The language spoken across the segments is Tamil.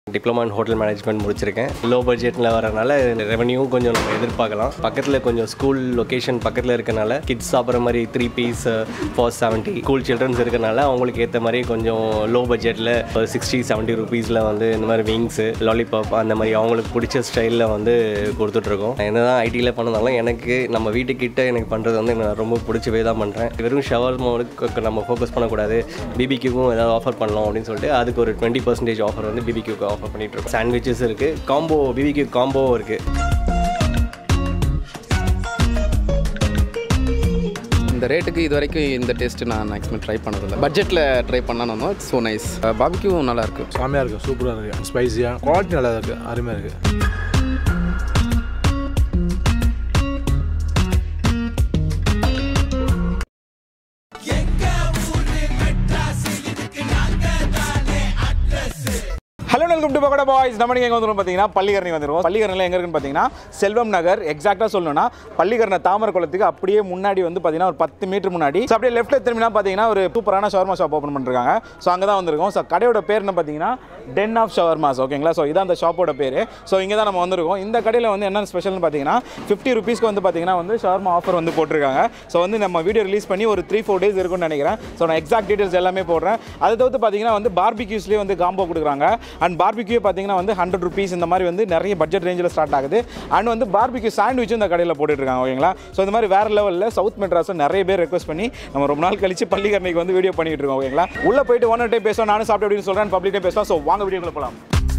டிப்ளமா இன் ஹோட்டல் மேனேஜ்மெண்ட் முடிச்சிருக்கேன் லோ பட்ஜெட்டில் வரனால ரெவன்யூவும் கொஞ்சம் நம்ம எதிர்பார்க்கலாம் பக்கத்தில் கொஞ்சம் ஸ்கூல் லொக்கேஷன் பக்கத்தில் இருக்கனால கிட்ஸ் சாப்பிட்ற மாதிரி three piece for seventy school children's இருக்கனால அவங்களுக்கு ஏற்ற மாதிரி கொஞ்சம் லோ பட்ஜெட்டில் சிக்ஸ்டி செவன்ட்டி ருபீஸில் வந்து இந்த மாதிரி விங்ஸு லாலிபாப் அந்த மாதிரி அவங்களுக்கு பிடிச்ச ஸ்டைலில் வந்து கொடுத்துட்ருக்கோம் என்ன தான் ஐடியில் பண்ணதாலும் எனக்கு நம்ம வீட்டுக்கிட்ட எனக்கு பண்ணுறது வந்து நான் ரொம்ப பிடிச்சவே தான் பண்ணுறேன் வெறும் ஷவர்மோனுக்கு நம்ம ஃபோக்கஸ் பண்ணக்கூடாது பிபிக்யூக்கும் ஏதாவது ஆஃபர் பண்ணலாம் அப்படின்னு சொல்லிட்டு அதுக்கு ஒரு டுவெண்ட்டி பர்சன்டேஜ் ஆஃபர் வந்து பிபிக்யூக்கு ஆஃபர் பண்ணிட்டு இருக்கோம் சாண்ட்விச்சஸ் இருக்குது காம்போ பிபிக்யூ காம்போவும் இருக்குது இந்த ரேட்டுக்கு இது வரைக்கும் இந்த டேஸ்ட்டு நான் மேக்ஸிமம் ட்ரை பண்ணதில்லை பட்ஜெட்டில் ட்ரை பண்ணலாம் வந்தோம் ஸோ நைஸ் பாபிக்கும் நல்லா இருக்கு செம்மையாக இருக்குது சூப்பராக இருக்குது ஸ்பைஸியாக குவாலிட்டி நல்லா இருக்குது அருமையாக இருக்குது hello welcome to Pakoda boys நம்ம நீங்கள் எங்கே வந்துடும் பார்த்தீங்கன்னா பள்ளிக்கரணை வந்துருவோம் பள்ளிக்கரணில் எங்கே இருக்குன்னு பார்த்தீங்கன்னா செல்வம் நகர் எக்ஸாக்டாக சொல்லணும்னா பள்ளிக்கரணை தாமரை குளத்துக்கு அப்படியே முன்னாடி வந்து பார்த்தீங்கன்னா ஒரு பத்து மீட்டர் முன்னாடி ஸோ அப்படியே லெஃப்ட்டில் திரும்பினா பார்த்தீங்கன்னா ஒரு சூப்பரான ஷவர்மா ஷாப் ஓப்பன் பண்ணிருக்காங்க ஸோ அங்கே தான் வந்திருக்கோம் ஸோ கடையோட பேர் என்ன பார்த்தீங்கன்னா டென் ஆஃப் ஷவர்மாஸ் ஓகேங்களா ஸோ இதான் அந்த ஷாப்போட பேர் ஸோ இங்கே தான் நம்ம வந்திருக்கோம் இந்த கடையில் வந்து என்ன ஸ்பெஷல்னு பார்த்தீங்கன்னா ஃபிஃப்டி ருபீஸ்க்கு வந்து பார்த்தீங்கன்னா வந்து ஷவர்மா ஆஃபர் வந்து போட்டிருக்காங்க ஸோ வந்து நம்ம வீடியோ ரிலீஸ் பண்ணி ஒரு த்ரீ ஃபோர் டேஸ் இருக்கும்னு நினைக்கிறேன் ஸோ நான் எக்ஸாக்ட் டீட்டெயில்ஸ் எல்லாமே போடுறேன் அதை தவிர்த்து பார்த்தீங்கன்னா வந்து பார்பிக்யூஸ்லேயே வந்து காம்போ கொடுக்குறாங்க அண்ட் பார்பிக்யூ பார்த்தீங்கன்னா வந்து ஹண்ட்ரட் ருபீஸ் இந்த மாதிரி வந்து நிறைய பட்ஜெட் ரேஞ்சில் ஸ்டார்ட் ஆகுது அண்ட் வந்து பார்பிக்யூ சாண்ட்விச்சும் இந்த கடையில் போட்டுட்டு இருக்காங்க ஓகேங்களா ஸோ இந்த மாதிரி வேறு லெவலில் சவுத் மெட்ராஸில் நிறைய பேர் ரெக்வஸ்ட் பண்ணி நம்ம ரொம்ப நாள் கழிச்சு பள்ளிக்கரணைக்கு வந்து வீடியோ பண்ணிட்டு இருக்கோம் ஓகேங்களா உள்ள போயிட்டு ஒன் டைம் பேசுவோம் நானும் சாப்பிட்டு அப்படின்னு சொல்கிறேன் பப்ளிக் டைம் பேசுவோம் ஸோ வாங்க வீடியோக்குள்ள போகலாம்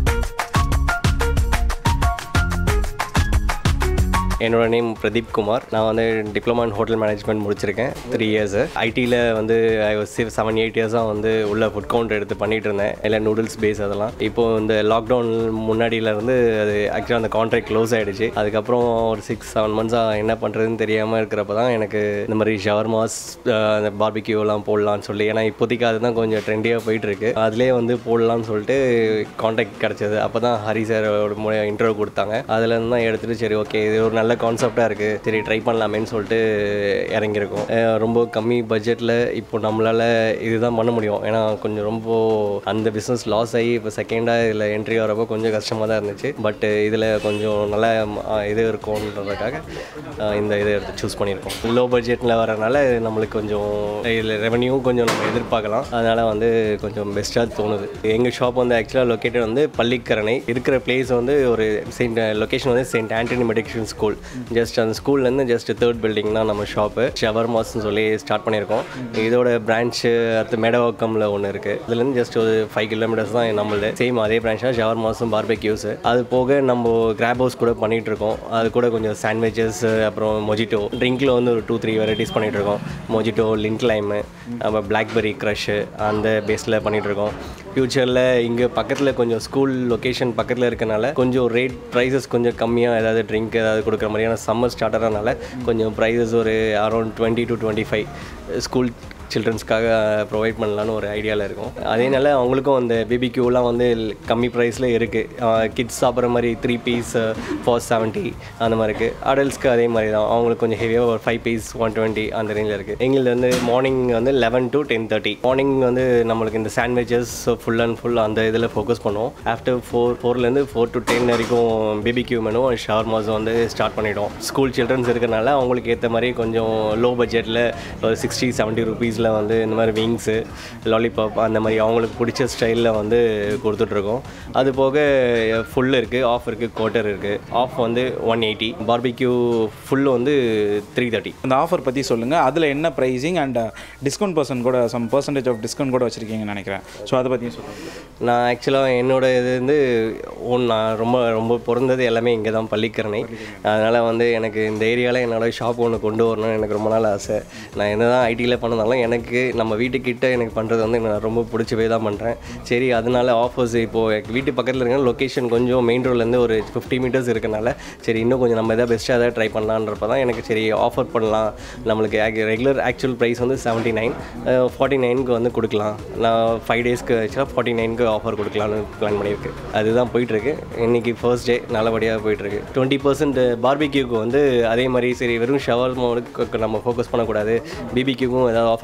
என்னோட நேம் பிரதீப் குமார் நான் வந்து டிப்ளமா இன் ஹோட்டல் மேனேஜ்மெண்ட் முடிச்சிருக்கேன் த்ரீ இயர்ஸ் ஐடியில் வந்து ஐ வாஸ் செவன் எயிட் இயர்ஸாக வந்து உள்ள ஃபுட் கவுண்டர் எடுத்து பண்ணிட்டு இருந்தேன் இல்லை நூடுல்ஸ் பேஸ் அதெல்லாம் இப்போ இந்த லாக்டவுன் முன்னாடியில இருந்து அது ஆக்சுவலாக அந்த கான்ட்ராக்ட் க்ளோஸ் ஆகிடுச்சு அதுக்கப்புறம் ஒரு சிக்ஸ் செவன் மந்த்ஸாக என்ன பண்ணுறதுன்னு தெரியாமல் இருக்கிறப்ப தான் எனக்கு இந்த மாதிரி ஷவர்மாஸ் அந்த பார்பிக்யூலாம் போடலான்னு சொல்லி ஏன்னா இப்போதைக்கு அதுதான் கொஞ்சம் ட்ரெண்டியாக போயிட்டு இருக்கு அதுலேயே வந்து போடலாம்னு சொல்லிட்டு கான்டாக்ட் கிடச்சது அப்போ தான் ஹரி சாரோட மூலம் இன்டர்வியூ கொடுத்தாங்க அதுலேருந்து தான் எடுத்துகிட்டு சரி ஓகே இது ஒரு நல்ல கான்செப்டாக இருக்குது சரி ட்ரை பண்ணலாமேன்னு சொல்லிட்டு இறங்கியிருக்கோம் அஹ் ரொம்ப கம்மி பட்ஜெட்டில் இப்போ நம்மளால் இதுதான் பண்ண முடியும் ஏன்னா கொஞ்சம் ரொம்ப அந்த பிஸ்னஸ் லாஸ் ஆகி இப்போ செகண்டாக இதில் என்ட்ரி வரப்போ கொஞ்சம் கஷ்டமாக தான் இருந்துச்சு பட் இதில் கொஞ்சம் நல்ல அஹ், இது இருக்கும்ன்றதுக்காக அஹ், இந்த இதை எடுத்து சூஸ் பண்ணியிருக்கோம் லோ பட்ஜெட்டில் வரனால நம்மளுக்கு கொஞ்சம் இதில் ரெவன்யூவும் கொஞ்சம் நம்ம எதிர்பார்க்கலாம் அதனால் வந்து கொஞ்சம் பெஸ்ட்டாக தோணுது எங்கள் ஷாப் வந்து ஆக்சுவலாக லொக்கேட்டட் வந்து பள்ளிக்கரணை இருக்கிற பிளேஸ் வந்து ஒரு செயின்ட் லொக்கேஷன் வந்து saint Anthony medical school just அந்த ஸ்கூல்லேருந்து ஜஸ்ட் தேர்ட் பில்டிங் தான் நம்ம ஷாப்பு ஷவர்மாஸ்னு சொல்லி ஸ்டார்ட் பண்ணியிருக்கோம் இதோட பிரான்ச்சு அடுத்து மேடவாக்கமில் ஒன்று இருக்குது இதுலேருந்து ஜஸ்ட் ஒரு ஃபைவ் கிலோமீட்டர்ஸ் தான் நம்மளது சேம் அதே பிரான்ச்சாக ஷவர்மாஸும் பார்பெக்யூஸ் அது போக நம்ம கிராப் ஹவுஸ் கூட பண்ணிகிட்டு இருக்கோம் அது கூட கொஞ்சம் சாண்ட்விச்சஸ் அப்புறம் மொஜிட்டோ ட்ரிங்கில் வந்து ஒரு டூ த்ரீ வெரைட்டிஸ் பண்ணிகிட்டு இருக்கோம் மொஜிட்டோ லிங்க் லைமு அப்புறம் பிளாக்பெரி க்ரஷ்ஷு அந்த பேஸில் பண்ணிகிட்டு இருக்கோம் ஃப்யூச்சரில் இங்கே பக்கத்தில் கொஞ்சம் ஸ்கூல் லொக்கேஷன் பக்கத்தில் இருக்கனால கொஞ்சம் ரேட் ப்ரைஸஸ் கொஞ்சம் கம்மியாக ஏதாவது ட்ரிங்க் ஏதாவது கொடுக்குற மாதிரியான சம்மர் ஸ்டார்டரானால கொஞ்சம் ப்ரைஸஸ் ஒரு around twenty to twenty five school சில்ட்ரன்ஸ்க்காக ப்ரொவைட் பண்ணலான்னு ஒரு ஐடியாவில் இருக்கும் அதேனால அவங்களுக்கும் அந்த பிபிக்யூலாம் வந்து கம்மி ப்ரைஸில் இருக்குது கிட்ஸ் சாப்பிட்ற மாதிரி த்ரீ பீஸ் ஃபார் செவன்ட்டி அந்த மாதிரி இருக்குது அடல்ட்ஸ்க்கு அதே மாதிரி தான் அவங்களுக்கு கொஞ்சம் ஹெவியாக ஒரு ஃபைவ் பீஸ் ஒன் டுவெண்ட்டி அந்த ரேஞ்சில் இருக்குது எங்களுக்கு வந்து மார்னிங் வந்து eleven to ten thirty morning வந்து நம்மளுக்கு இந்த சாண்ட்விச்சஸ் ஃபுல் அண்ட் ஃபுல் அந்த இதில் ஃபோக்கஸ் பண்ணுவோம் ஆஃப்டர் ஃபோர் ஃபோர்லேருந்து ஃபோர் டு டென் வரைக்கும் பிபிக்யூ மெனு ஷவர்மாஸ் வந்து ஸ்டார்ட் பண்ணிட்டோம் ஸ்கூல் சில்ட்ரன்ஸ் இருக்கனால அவங்களுக்கு ஏற்ற மாதிரி கொஞ்சம் லோ பட்ஜெட்டில் ஒரு சிக்ஸ்டி செவன்ட்டி ருபீஸில் வந்து இந்த மாதிரி விங்ஸு லாலிபாப் அந்த மாதிரி அவங்களுக்கு பிடிச்ச ஸ்டைலில் வந்து கொடுத்துட்ருக்கோம் அது போக ஃபுல் இருக்குது ஆஃப் இருக்குது குவார்ட்டர் இருக்குது ஆஃப் வந்து ஒன் எயிட்டி பார்பிக்யூ ஃபுல் வந்து த்ரீ தேர்ட்டி அந்த ஆஃபர் பற்றி சொல்லுங்கள் அதில் என்ன ப்ரைஸிங் அண்ட் டிஸ்கவுண்ட் பர்சன்ட் கூட சம் பர்சன்டேஜ் ஆஃப் டிஸ்கவுண்ட் கூட வச்சுருக்கீங்கன்னு நினைக்கிறேன் ஸோ அதை பற்றியும் சொல்லுங்கள் நான் ஆக்சுவலாக என்னோட இது வந்து ஒன் நான் ரொம்ப ரொம்ப பிறந்தது எல்லாமே இங்கே தான் பள்ளிக்கரணை அதனால் வந்து எனக்கு இந்த ஏரியாவில் என்னோட ஷாப் ஒன்று கொண்டு வரணும்னு எனக்கு ரொம்ப நாள் ஆசை நான் என்ன தான் ஐடியில் பண்ணதாலும் எனக்கு நம்ம வீட்டுக்கிட்ட எனக்கு பண்ணுறது வந்து நான் ரொம்ப பிடிச்சவே தான் பண்ணுறேன் சரி அதனால ஆஃபர்ஸ் இப்போது எங்கள் வீட்டு பக்கத்தில் இருக்க லொக்கேஷன் கொஞ்சம் மெயின் ரோட்லேருந்து ஒரு ஃபிஃப்டி மீட்டர்ஸ் இருக்கனால சரி இன்னும் கொஞ்சம் நம்ம எதாவது பெஸ்ட்டாக எதாவது ட்ரை பண்ணலான்றப்ப தான் எனக்கு சரி ஆஃபர் பண்ணலாம் நம்மளுக்கு ரெகுலர் ஆக்சுவல் ப்ரைஸ் வந்து செவன்ட்டி நைன் ஃபார்ட்டி நைனுக்கு வந்து கொடுக்கலாம் நான் ஃபைவ் டேஸ்க்கு ஆக்சுவலாக ஃபார்ட்டி நைனுக்கு ஆஃபர் கொடுக்கலான்னு பிளான் பண்ணியிருக்கு அதுதான் போயிட்டுருக்கு இன்றைக்கி ஃபர்ஸ்ட் டே நல்லபடியாக போயிட்டுருக்கு டுவெண்ட்டி பர்சன்ட் பார்பிக்யூக்கு வந்து அதே மாதிரி சரி வெறும் ஷவர்மோனுக்கு நம்ம ஃபோக்கஸ் பண்ணக்கூடாது பிபிக்யூக்கும் ஏதாவது ஆஃபர்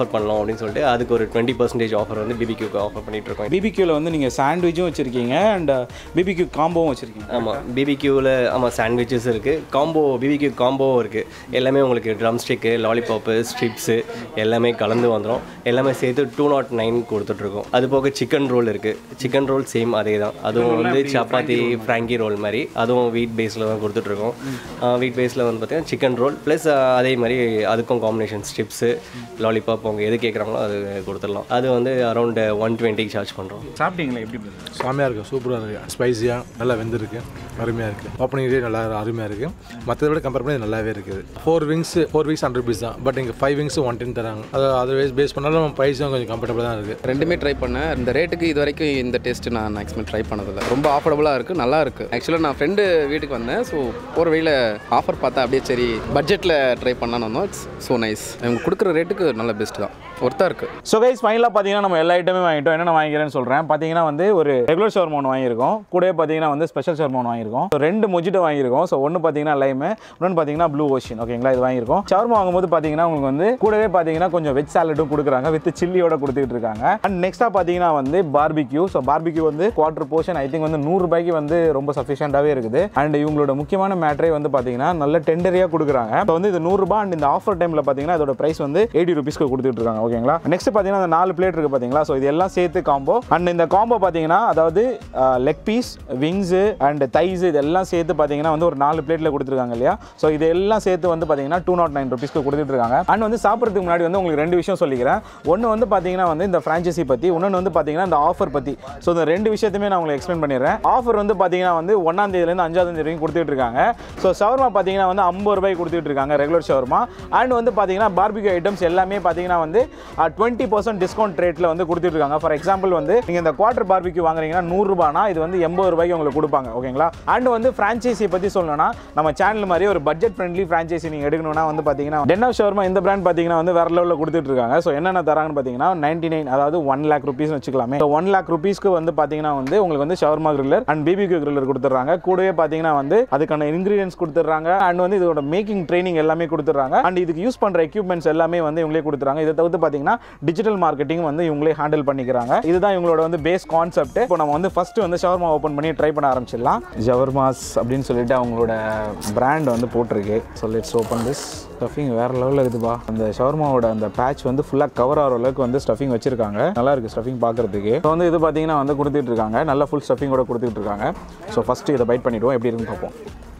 ஆஃபர் பண்ணலாம் அப்படின்னு சொல்லிட்டு அதுக்கு ஒரு டுவெண்ட்டி பர்சன்டேஜ் ஆஃபர் வந்து பிபிக்யூக்கு ஆஃபர் பண்ணிட்டு இருக்கோம் பிபிக்யூவில் வந்து நீங்கள் சாண்ட்விச்சும் வச்சுருக்கீங்க அண்ட் பிபிக்யூ காம்போவும் வச்சுருக்கீங்க ஆமாம் பிபிக்யூவில் ஆமாம் சாண்ட்விச்சஸ் இருக்குது காம்போ பிபிக்யூ காம்போவும் இருக்குது எல்லாமே உங்களுக்கு ட்ரம் ஸ்டிக்கு லாலிபாப்பு ஸ்ட்ரிப்ஸு எல்லாமே கலந்து வந்துடும் எல்லாமே சேர்த்து டூ நாட் நைன் கொடுத்துட்ருக்கோம் அது போக சிக்கன் ரோல் இருக்குது சிக்கன் ரோல் சேம் அதே தான் அதுவும் வந்து சப்பாத்தி ஃப்ராங்கி ரோல் மாதிரி அதுவும் வீட் பேஸில் தான் கொடுத்துட்ருக்கோம் வீட் பேஸில் வந்து பார்த்தீங்கன்னா சிக்கன் ரோல் ப்ளஸ் அதே மாதிரி அதுக்கும் காம்பினேஷன் ஸ்ட்ரிப்ஸு லாலிபாப் அவங்க எது கேட்குறாங்களோ அது கொடுத்துடலாம் அது வந்து அரௌண்ட் ஒன் டுவெண்ட்டிக்கு சார்ஜ் பண்ணுறோம் சாப்பிட்டீங்களா எப்படி brother? செம்மையாக இருக்குது சூப்பராக இருக்குது ஸ்பைஸியாக நல்லா வெந்திருக்கு அருமையாக இருக்குது ஓப்பனிங் ரேட் நல்லா அருமையாக இருக்குது மற்றதை விட கம்பேர் பண்ணி இது நல்லாவே இருக்குது four wings four weeks hundred rupees தான் பட் இங்கே ஃபைவ் விங்ஸ் ஒன் டென் தராங்க அது அதர்வைஸ் பேஸ் பண்ணாலும் நம்ம ப்ரைஸும் கொஞ்சம் கம்ஃபர்டபுளாக தான் இருக்குது ரெண்டுமே ட்ரை பண்ணேன் இந்த ரேட்டுக்கு இது வரைக்கும் இந்த டேஸ்ட் நான் மேக்ஸிமம் ட்ரை பண்ணதில்லை ரொம்ப ஆஃபர்டபுளாக இருக்குது நல்லா இருக்குது ஆக்சுவலாக நான் ஃப்ரெண்டு வீட்டுக்கு வந்தேன் ஸோ போகிற வழியில் ஆஃபர் பார்த்தா அப்படியே சரி பட்ஜெட்டில் ட்ரை பண்ணலான்னு வந்தோம் இட்ஸ் ஸோ நைஸ் அவங்க கொடுக்குற ரேட்டுக்கு நல்ல பெஸ்ட் தான் ஒர்த்தாக இருக்குது ஸோ கைஸ் ஃபைனலாக பார்த்தீங்கன்னா நம்ம எல்லா ஐட்டமே வாங்கிட்டோம் என்னென்ன வாங்கிக்கிறேன்னு சொல்கிறேன் பார்த்தீங்கன்னா வந்து ஒரு ரெகுலர் ஷவர்மா ஒன்று வாங்கியிருக்கோம் கூடவே பார்த்தீங்கன்னா வந்து ஸ்பெஷல் ஷவர்மா ஒன்று வாங்கியிருக்கோம் ஸோ ரெண்டு மொஜிட்டோ வாங்கியிருக்கோம் ஸோ ஒன்று பார்த்தீங்கன்னா லைமு இன்னொன்று பார்த்தீங்கன்னா ப்ளூ ஓஷன் ஓகேங்களா இது வாங்கியிருக்கோம் ஷவர்மா வாங்கும்போது பார்த்தீங்கன்னா உங்களுக்கு வந்து கூடவே பார்த்தீங்கன்னா கொஞ்சம் வெஜ் சாலட்டும் கொடுக்குறாங்க வித் சில்லியோட கொடுத்துட்டு இருக்காங்க அண்ட் நெக்ஸ்ட்டாக பார்த்தீங்கன்னா வந்து பார்பிக்யூ ஸோ பார்பிக்யூ வந்து குவார்டர் போர்ஷன் ஐ திங்க் வந்து நூறு ரூபாய்க்கு வந்து ரொம்ப சஃபிஷியண்டாகவே இருக்குது அண்ட் இவங்களோட முக்கியமான மேட்ரே வந்து பார்த்தீங்கன்னா நல்ல டெண்டரியாக கொடுக்குறாங்க ஸோ வந்து இது நூறுரூபா அண்ட் இந்த ஆஃபர் டைமில் பார்த்தீங்கன்னா இதோட ப்ரைஸ் வந்து எயிட்டி ருபீஸ்க்கு கொடுத்துட்டு இருக்காங்க ஓகேங்களா நெக்ஸ்ட் பார்த்தீங்கன்னா அந்த நாலு பிளேட் இருக்குது பார்த்தீங்களா ஸோ இது எல்லாம் சேர்த்து காம்போ அண்ட் இந்த காம்போ பார்த்தீங்கன்னா அதாவது leg piece wings and thighs இது எல்லாம் சேர்த்து பார்த்தீங்கன்னா வந்து ஒரு நாலு பிளேட்டில் கொடுத்துருக்காங்க இல்லையா ஸோ இது எல்லாம் சேர்த்து வந்து பார்த்தீங்கன்னா டூ நாட் நைன் ருபீஸ்க்கு கொடுத்துட்டு இருக்காங்க அண்ட் வந்து சாப்பிட்றதுக்கு முன்னாடி வந்து உங்களுக்கு ரெண்டு விஷயம் சொல்லிக்கிறேன் ஒன்று வந்து பார்த்தீங்கன்னா வந்து இந்த ஃப்ரான்ச்சைசி பற்றி இன்னொன்று வந்து பார்த்தீங்கன்னா இந்த ஆஃபர் பற்றி ஸோ இந்த ரெண்டு விஷயத்தையுமே நான் உங்களுக்கு எக்ஸ்பிளைன் பண்ணிடுறேன் ஆஃபர் வந்து பார்த்தீங்கன்னா வந்து ஒன்றாம் தேதியிலேருந்து அஞ்சாவது தேதி வரைக்கும் கொடுத்துட்டு இருக்காங்க ஸோ ஷவர்மா பார்த்தீங்கன்னா வந்து ஐம்பது ரூபாய் கொடுத்துட்டு இருக்காங்க ரெகுலர் ஷவர்மா அண்ட் வந்து பார்த்தீங்கன்னா பார்பிக்யூ ஐட்டம்ஸ் எல்லாமே பார்த்தீங்கன்னா வந்து டுவெண்ட்டி பர்சன்ட் டிஸ்கவுண்ட் ரேட்டில் வந்து கொடுத்துட்டு இருக்காங்க ஃபார் எக்ஸாம்பிள் வந்து நீங்கள் இந்த குவார்டர் பார்பிக்யூ வாங்குறீங்கன்னா நூறுரூபானா இது வந்து எண்பது ரூபாய்க்கு உங்களுக்கு கொடுப்பாங்க ஓகேங்களா அண்ட் வந்து ஃப்ரான்ச்சைசி பற்றி சொல்லணும்னா நம்ம சேனல் மாதிரி ஒரு பட்ஜெட் ஃப்ரெண்ட்லி ஃப்ரான்ச்சைசி நீங்கள் எடுக்கணும்னா வந்து பார்த்தீங்கன்னா டென் ஆஃப் ஷவர்மா இந்த பிராண்ட் பார்த்தீங்கன்னா வந்து வேற லெவலில் கொடுத்துட்டு இருக்காங்க ஸோ என்னென்ன தராங்கன்னு பார்த்தீங்கன்னா நைன்டி நைன் அதாவது ஒன் லேக் ருபீஸ் வச்சுக்கலாமே ஒன் லேக் ருபீஸ்க்கு வந்து பார்த்தீங்கன்னா வந்து உங்களுக்கு வந்து shawarma griller and BBQ griller கொடுத்துட்றாங்க கூடவே பார்த்தீங்கன்னா வந்து அதுக்கான இன்கிரீடியன்ஸ் கொடுத்துட்றாங்க அண்ட் வந்து இதோட மேக்கிங் ட்ரைனிங் எல்லாமே கொடுத்துட்றாங்க அண்ட் இதுக்கு யூஸ் பண்ணுற எக்யூப்மெண்ட்ஸ் எல்லாமே வந்து இவங்களே கொடுத்துறாங்க இதை தவிர்த்து பார்த்தீங்கன்னா டிஜிட்டல் மார்க்கெட்டிங் வந்து இவங்களே ஹேண்டில் பண்ணிக்கிறாங்க இதுதான் இவங்களோட வந்து பேஸ் கான்செப்ட் இப்போ நம்ம வந்து ஃபர்ஸ்ட் வந்து ஷவர்மா ஓப்பன் பண்ணி ட்ரை பண்ண ஆரம்பிச்சிடலாம் ஜவர்மாஸ் அப்படின்னு சொல்லிட்டு அவங்களோட பிராண்ட் வந்து போட்டிருக்கு so let's open this stuffing வேற லெவலில் இருக்குதுப்பா அந்த ஷவர்மாவோட அந்த பேட்ச் வந்து ஃபுல்லாக கவர் ஆகிற அளவுக்கு வந்து ஸ்டஃபிங் வச்சிருக்காங்க நல்லா இருக்கு ஸ்டஃபிங் பார்க்கறதுக்கு ஸோ வந்து இது பார்த்தீங்கன்னா வந்து கொடுத்துட்டு இருக்காங்க நல்ல ஃபுல் ஸ்டஃபிங்கோட கொடுத்துட்டு இருக்காங்க ஸோ ஃபர்ஸ்ட் இதை பைட் பண்ணிடுவோம் எப்படி இருக்குன்னு பார்ப்போம்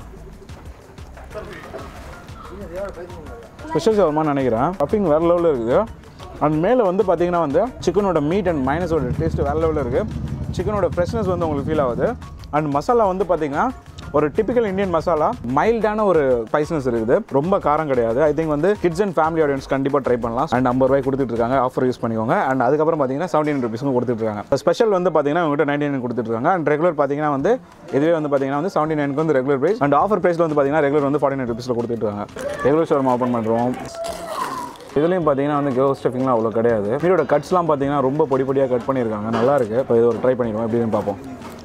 ஸ்பெஷல் ஷவர்மான்னு நினைக்கிறேன் ஸ்டஃபிங் வேற லெவலில் இருக்குது அண்ட் மேலே வந்து பார்த்தீங்கன்னா வந்து சிக்கனோட மீட் அண்ட் மைனஸோட டேஸ்ட் வேற லெவலில் இருக்குது சிக்கனோட ஃப்ரெஷ்னஸ் வந்து உங்களுக்கு ஃபீல் ஆகுது அண்ட் மசாலா வந்து பார்த்தீங்கன்னா ஒரு டிபிக்கல் இந்தியன் மசாலா மைல்டான ஒரு ஸ்பைஸ்னஸ் இருக்குது ரொம்ப காரம் கிடையாது ஐ திங்க் வந்து கிட்ஸ் அண்ட் ஃபேமிலி ஆடியன்ஸ் கண்டிப்பாக ட்ரை பண்ணலாம் அண்ட் ஐம்பது ரூபாய் கொடுத்துட்டு இருக்காங்க ஆஃபர் யூஸ் பண்ணிக்கோங்க அண்ட் அதுக்கப்புறம் பார்த்தீங்கன்னா செவன்டி நைன் ருபீஸ்க்கும் கொடுத்துட்டு இருக்காங்க ஸ்பெஷல் வந்து பார்த்தீங்கன்னா உங்கள்கிட்ட நைன்டி நைன் கொடுத்துட்டு இருக்காங்க அண்ட் ரெகுலர் பார்த்தீங்கன்னா வந்து இதுவே வந்து பார்த்தீங்கன்னா வந்து செவன்டி நைனுக்கு வந்து ரெகுலர் ப்ரைஸ் அண்ட் ஆஃபர் ப்ரைஸில் வந்து பார்த்தீங்கன்னா ரெகுலர் வந்து ஃபார்ட்டி நைன் ருபீஸில் கொடுத்துட்டு இருக்காங்க ரெகுலர் ஷோரூம் ஓப்பன் பண்ணுறோம் இதுலேயும் பார்த்தீங்கன்னா வந்து கோ ஸ்டஃபிங்லாம் அவ்வளோ கிடையாது மீனோட கட்ஸ்லாம் பார்த்தீங்கன்னா ரொம்ப பொடி பொடியாக கட் பண்ணியிருக்காங்க நல்லா இருக்கு இப்போ இது ஒரு ட்ரை பண்ணிடுவோம் எப்படின்னு பார்ப்போம்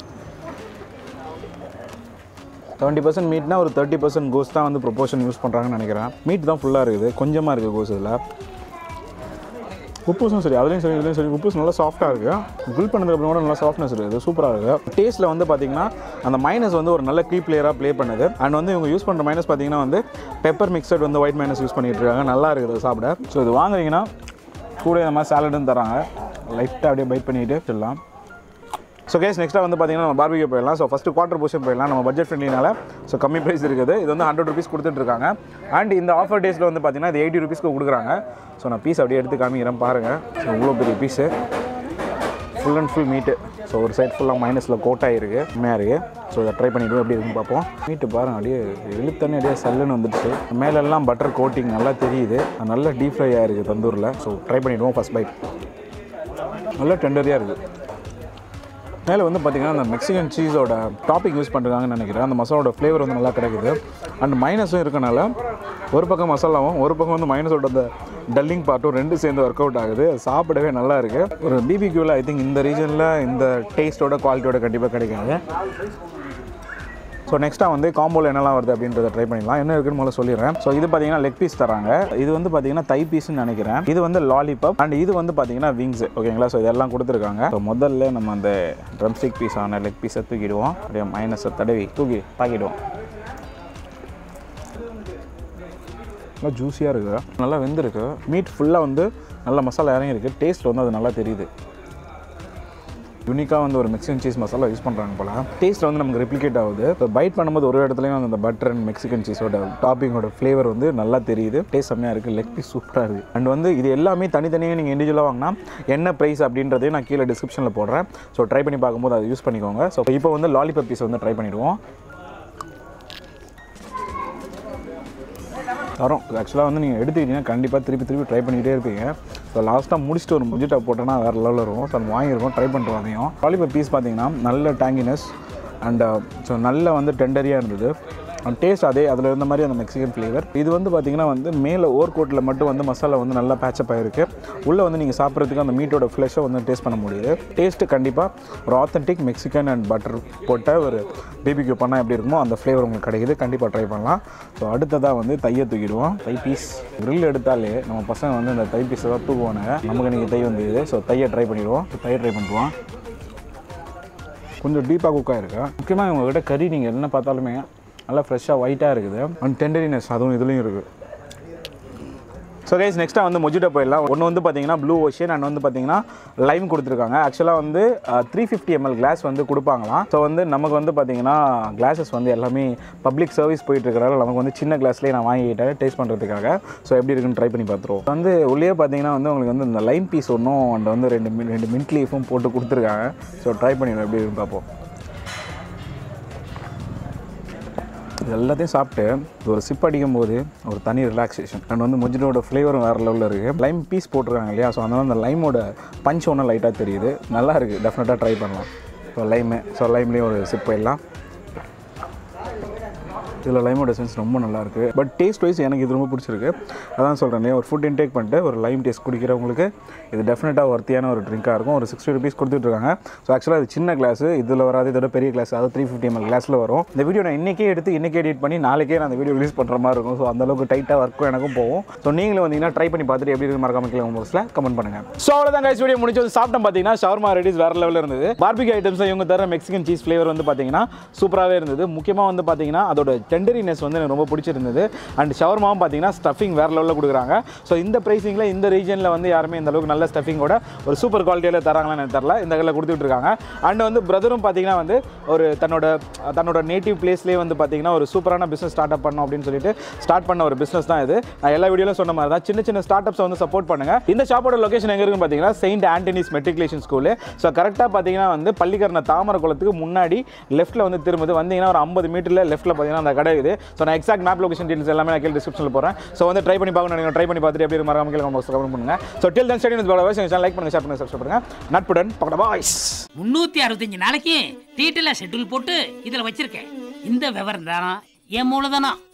செவன்ட்டி பர்சன்ட் மீட்னா ஒரு தேர்ட்டி பர்சன்ட் கோஸ் தான் வந்து ப்ரொபோஷன் யூஸ் பண்ணுறாங்கன்னு நினைக்கிறேன் மீட் தான் ஃபுல்லாக இருக்குது கொஞ்சமாக இருக்குது கோஸ் இதில் உப்புஸும் சரி அதுலேயும் சரி இதுலேயும் சரி உப்புஸ் நல்லா சாஃப்ட்டாக இருக்குது குல் பண்ணதுக்கப்புறம் கூட நல்லா சாஃப்ட்னஸ் இருக்குது சூப்பராக இருக்குது டேஸ்ட்டில் வந்து பார்த்தீங்கன்னா அந்த மைனஸ் வந்து ஒரு நல்ல கீ பிளேயராக ப்ளே பண்ணுது அண்ட் வந்து இவங்க யூஸ் பண்ணுற மைனஸ் பார்த்தீங்கன்னா வந்து பெப்பர் மிக்சட் வந்து ஒயிட் மைனஸ் யூஸ் பண்ணிட்டு இருக்காங்க நல்லா இருக்குது அது சாப்பிட ஸோ இது வாங்குறீங்கன்னா கூட இந்த மாதிரி சாலடும் தராங்க லைட்டாக அப்படியே பைட் பண்ணிட்டு சொல்லலாம் ஸோ கேஸ் நெக்ஸ்ட்டாக வந்து பார்த்தீங்கன்னா நம்ம பார்பிக்யூ போயிடலாம் ஸோ ஃபஸ்ட்டு குவார்டர் போர்ஷன் போயிடலாம் நம்ம பட்ஜெட் ஃப்ரெண்ட்லினால ஸோ கம்மி ப்ரைஸ் இருக்குது இது வந்து ஹண்ட்ரட் ருபீஸ் கொடுத்துட்ருக்காங்க அண்ட் இந்த ஆஃபர் டேஸில் வந்து பார்த்தீங்கன்னா இது எயிட்டி ருபீஸ்க்கு கொடுக்குறாங்க ஸோ நான் பீஸ் அப்படியே எடுத்து காமிக்கிறேன் பாருங்கள் ஸோ இவ்வளோ பெரிய piece full and full meat so ஒரு சைட் ஃபுல்லாக மைனஸில் கோட் ஆகிருக்கு உண்மையாக இருக்குது ஸோ இதை ட்ரை பண்ணிவிட்டு எப்படி இருக்குன்னு பார்ப்போம் மீட்டு பாருங்க அப்படியே இழுத்தண்ணே அப்படியே சல்லுன்னு வந்துடுச்சு மேலெல்லாம் பட்டர் கோட்டிங் நல்லா தெரியுது அது நல்லா டீப் ஃப்ரை ஆகிருக்கு தந்தூரில் ஸோ ட்ரை பண்ணிவிடுவோம் ஃபஸ்ட் பைட் நல்லா டெண்டரியாக இருக்குது மேலே வந்து பார்த்தீங்கன்னா அந்த மெக்சிகன் சீஸோட டாப்பிங் யூஸ் பண்ணுறாங்கன்னு நினைக்கிறேன் அந்த மசாலோட ஃப்ளேவர் வந்து நல்லா கிடைக்குது அண்ட் மைனஸும் இருக்கனால ஒரு பக்கம் மசாலாவும் ஒரு பக்கம் வந்து மைனஸோட அந்த டல்லிங் பார்ட்டும் ரெண்டு சேர்ந்து ஒர்க் அவுட் ஆகுது சாப்பிடவே நல்லா இருக்குது ஒரு பிபிக்யூவில் ஐ திங்க் இந்த ரீஜனில் இந்த டேஸ்ட்டோட குவாலிட்டியோட கண்டிப்பாக கிடைக்காது ஸோ நெக்ஸ்ட்டாக வந்து காம்போவில் என்னெல்லாம் வருது அப்படின்றத ட்ரை பண்ணிடலாம் என்ன இருக்குன்னு முதல்ல சொல்லிடுறேன் ஸோ இது பார்த்தீங்கன்னா லெக் பீஸ் தராங்க இது வந்து பார்த்தீங்கன்னா தை பீஸ்னு நினைக்கிறேன் இது வந்து லாலிபப் அண்ட் இது வந்து பார்த்தீங்கன்னா விங்ஸ் ஓகேங்களா ஸோ இதெல்லாம் கொடுத்துருக்காங்க ஸோ முதல்ல நம்ம அந்த ட்ரம் ஸ்டிக் பீஸ் ஆன லெக் பீஸை தூக்கிடுவோம் அப்படியே மைனஸை தடவி தூக்கி தாக்கிடுவோம் நல்லா ஜூஸியாக இருக்குது நல்லா வெந்திருக்கு மீட் ஃபுல்லாக வந்து நல்ல மசாலா இறங்கியிருக்கு டேஸ்ட் வந்து அது நல்லா தெரியுது யூனிக்காக வந்து ஒரு மெக்சிகன் சீஸ் மசாலா யூஸ் பண்ணுறாங்க போல டேஸ்ட் வந்து நமக்கு ரெப்ளிகேட் ஆகுது இப்போ பைட் பண்ணும்போது ஒரு இடத்துலையும் வந்து அந்த பட்டர் அண்ட் மெக்சிகன் சீஸோட டாப்பிங்கோட ஃப்ளேவர் வந்து நல்லா தெரியுது டேஸ்ட் செம்மையாக இருக்குது லெக் பீஸ் சூப்பராக இருக்குது அண்ட் வந்து இது எல்லாமே தனித்தனியாக நீங்கள் இண்டிவிஜுவலாக வாங்கினா என்ன ப்ரைஸ் அப்படின்றதையும் நான் கீழே டிஸ்கிரிப்ஷனில் போடுறேன் ஸோ ட்ரை பண்ணி பார்க்கும்போது அதை யூஸ் பண்ணிக்கோங்க ஸோ இப்போ வந்து லாலிபப் பீஸ் வந்து ட்ரை பண்ணிடுவோம் தரோம் ஆக்சுவலாக வந்து நீங்கள் எடுத்துக்கிட்டீங்கன்னா கண்டிப்பாக திருப்பி திருப்பி ட்ரை பண்ணிக்கிட்டே இருப்பீங்க ஸோ லாஸ்ட்டாக முடிச்சுட்டு ஒரு முஜிட்டா போட்டோன்னா வேறு லெவலில் இருக்கும் ஸோ அது வாங்கியிருக்கோம் ட்ரை பண்ணிட்டு அதையும் லாலிபப் பீஸ் பார்த்தீங்கன்னா நல்ல டேங்கினஸ் அண்ட் ஸோ நல்ல வந்து டெண்டரியாக இருந்தது அண்ட் டேஸ்ட் அதே அதில் இருந்த மாதிரி அந்த மெக்சிகன் ஃப்ளேவர் இது வந்து பார்த்தீங்கன்னா வந்து மேலே ஓர் கோட்டில் மட்டும் வந்து மசாலா வந்து நல்லா பேச்சப் ஆகிருக்கு உள்ளே வந்து நீங்கள் சாப்பிட்றதுக்கு அந்த மீட்டோட ஃப்ளெஷை வந்து டேஸ்ட் பண்ண முடியுது டேஸ்ட்டு கண்டிப்பாக ஒரு ஆத்தென்டிக் மெக்சிகன் அண்ட் பட்டர் போட்ட ஒரு பிபிக்யூ பண்ணால் எப்படி இருக்குமோ அந்த ஃப்ளேவர் உங்களுக்கு கிடைக்குது கண்டிப்பாக ட்ரை பண்ணலாம் ஸோ அடுத்ததாக வந்து தையை தூக்கிடுவோம் தை பீஸ் grill எடுத்தாலே நம்ம பசங்க வந்து இந்த தை பீஸை தான் தூக்குவானுங்க நமக்கு இன்றைக்கி தை வந்தது ஸோ தையை ட்ரை பண்ணிடுவோம் தையை ட்ரை பண்ணிடுவோம் கொஞ்சம் டீப்பாக குக் ஆகிருக்கு முக்கியமாக உங்கள்கிட்ட கறி நீங்கள் என்ன பார்த்தாலுமே நல்லா ஃப்ரெஷ்ஷாக ஒயிட்டாக இருக்குது அண்ட் டெண்டரினஸ் அதுவும் இதுலேயும் இருக்குது ஸோ கைஸ் நெக்ஸ்ட்டாக வந்து மொஜிட்டோ போயிடலாம் ஒன்று வந்து பார்த்தீங்கன்னா ப்ளூ ஓஷன் அண்ட் வந்து பார்த்தீங்கன்னா லைம் கொடுத்துருக்காங்க ஆக்சுவலாக வந்து த்ரீ ஃபிஃப்டி எம்எல் கிளாஸ் வந்து கொடுப்பாங்களாம் ஸோ வந்து நமக்கு வந்து பார்த்தீங்கன்னா கிளாஸஸ் வந்து எல்லாமே பப்ளிக் சர்வீஸ் போயிட்டு இருக்கிறனால நமக்கு வந்து சின்ன கிளாஸ்லேயே நான் வாங்கிக்கிட்டேன் டேஸ்ட் பண்ணுறதுக்காக ஸோ எப்படி இருக்குன்னு ட்ரை பண்ணி பார்த்துருவோம் வந்து உள்ளே பார்த்தீங்கன்னா வந்து உங்களுக்கு வந்து இந்த லைம் பீஸ் ஒன்றும் அண்ட் வந்து ரெண்டு mi- ரெண்டு மின்ட் லீஃபும் போட்டு கொடுத்துருக்காங்க ஸோ ட்ரை பண்ணிடுவோம் எப்படி இருக்குன்னு பார்ப்போம் இது எல்லாத்தையும் சாப்பிட்டு இது ஒரு சிப் அடிக்கும் போது ஒரு தனி ரிலாக்ஸேஷன் அண்ட் வந்து முஜினோட ஃப்ளேவரும் வேறு லெவலில் இருக்குது லைம் பீஸ் போட்டிருக்காங்க இல்லையா ஸோ அதனால அந்த லைமோட பஞ்ச் ஒன்று லைட்டாக தெரியுது நல்லா இருக்குது டெஃபினட்டாக ட்ரை பண்ணலாம் ஸோ லைமு ஸோ லைம்லேயும் ஒரு சிப் போயிடலாம் இதில் லைமோட சென்ஸ் ரொம்ப நல்லா இருக்கு பட் டேஸ்ட் வைஸ் எனக்கு இது ரொம்ப பிடிச்சிருக்கு அதான் சொல்கிறேன் இல்லையா ஒரு ஃபுட் இன்டேக் பண்ணிட்டு ஒரு லைம் டேஸ்ட் குடிக்கிறவங்களுக்கு இது டெஃபினட்டாக ஒர்த்தியான ஒரு ட்ரிங்காக இருக்கும் ஒரு சிக்ஸ்டி ருபீஸ் கொடுத்துட்ருக்காங்க ஸோ ஆக்சுவலாக இது சின்ன கிளாஸ் இதில் வராது இதோட பெரிய கிளாஸ் அதாவது த்ரீ ஃபிஃப்டி எம்எல் கிளாஸில் வரும் இந்த வீடியோ நான் இன்றைக்கே எடுத்து இன்றைக்கே எடிட் பண்ணி நாளைக்கே நான் அந்த வீடியோ ரிலீஸ் பண்ணுற மாதிரி இருக்கும் ஸோ அந்தளவுக்கு டைட்டாக ஒர்க்கும் எனக்கும் போகும் ஸோ நீங்களும் வந்தீங்கன்னா ட்ரை பண்ணி பார்த்துட்டு எப்படி இருக்கு மறக்காம கீழே பாக்ஸில் கமெண்ட் பண்ணுங்கள் ஸோ அவ்வளோதான் கைஸ் வீடியோ முடிச்சு வந்து சாப்பிட்டோம் பார்த்தீங்கன்னா ஷவர்மா ரெடிஸ் வேறு லெவலில் இருந்தது பார்பிக் ஐட்டம்ஸ் இவங்க தர மெக்சிகன் சீஸ் ஃப்ளேவர் வந்து பார்த்தீங்கன்னா சூப்பராகவே இருந்தது முக்கியமாக வந்து பார்த்தீங்கன்னா அதோட டெண்டரினஸ் வந்து எனக்கு ரொம்ப பிடிச்சிருந்தது அண்ட் ஷவர்மாவும் பார்த்தீங்கன்னா ஸ்டஃபிங் வேறு லெவலில் கொடுக்குறாங்க ஸோ இந்த ப்ரைஸிங்கில் இந்த ரீஜனில் வந்து யாருமே இந்த அளவுக்கு நல்ல ஸ்டஃபிங்கோட ஒரு சூப்பர் குவாலிட்டியில் தராங்களான்னு எனக்கு தெரில இந்த கடையில் கொடுத்துட்டு இருக்காங்க அண்ட் வந்து பிரதரும் பார்த்தீங்கன்னா வந்து ஒரு தன்னோட தன்னோட நேட்டிவ் பிளேஸ்லேயே வந்து பார்த்தீங்கன்னா ஒரு சூப்பரான பிஸ்னஸ் ஸ்டார்ட் அப் பண்ணோம் அப்படின்னு சொல்லிட்டு ஸ்டார்ட் பண்ண ஒரு பிஸ்னஸ் தான் இது நான் எல்லா வீடியோலும் சொன்ன மாதிரி தான் சின்ன சின்ன ஸ்டார்ட் அப்ஸை வந்து சப்போர்ட் பண்ணுங்க இந்த ஷாப்போட லொகேஷன் எங்க இருக்குன்னு பார்த்தீங்கன்னா saint Anthony's matriculation school so கரெக்டாக பார்த்தீங்கன்னா வந்து பள்ளிக்கரண தாமரை குளத்துக்கு முன்னாடி லெஃப்ட்டில் வந்து திரும்புது வந்தீங்கன்னா ஒரு ஐம்பது மீட்டரில் லெஃப்ட்டில் பார்த்தீங்கன்னா அந்த கடை இது ஸோ நான் எக்ஸாக்ட் மேப் லொகேஷன் டீல்ஸ் எல்லாமே நான் கீழே டிஸ்கிரிப்ஷனில் போகிறேன் ஸோ வந்து ட்ரை பண்ணி பார்க்கணும் நீங்கள் ட்ரை பண்ணி பார்த்துட்டு எப்படி மறக்காம கீழே கமெண்ட் பண்ணுங்க so till then study like பண்ணுங்க ஷேர் பண்ணுங்க சப்ஸ்கிரைப் பண்ணுங்க நட்புடன் பக்கட பாய்ஸ் முன்னூத்தி அறுபத்தஞ்சு நாளைக்கு டீட்டெயிலாக ஷெட்யூல் போட்டு இதில் வச்சிருக்கேன் இந்த விவரம் தானா என் மூலதனம்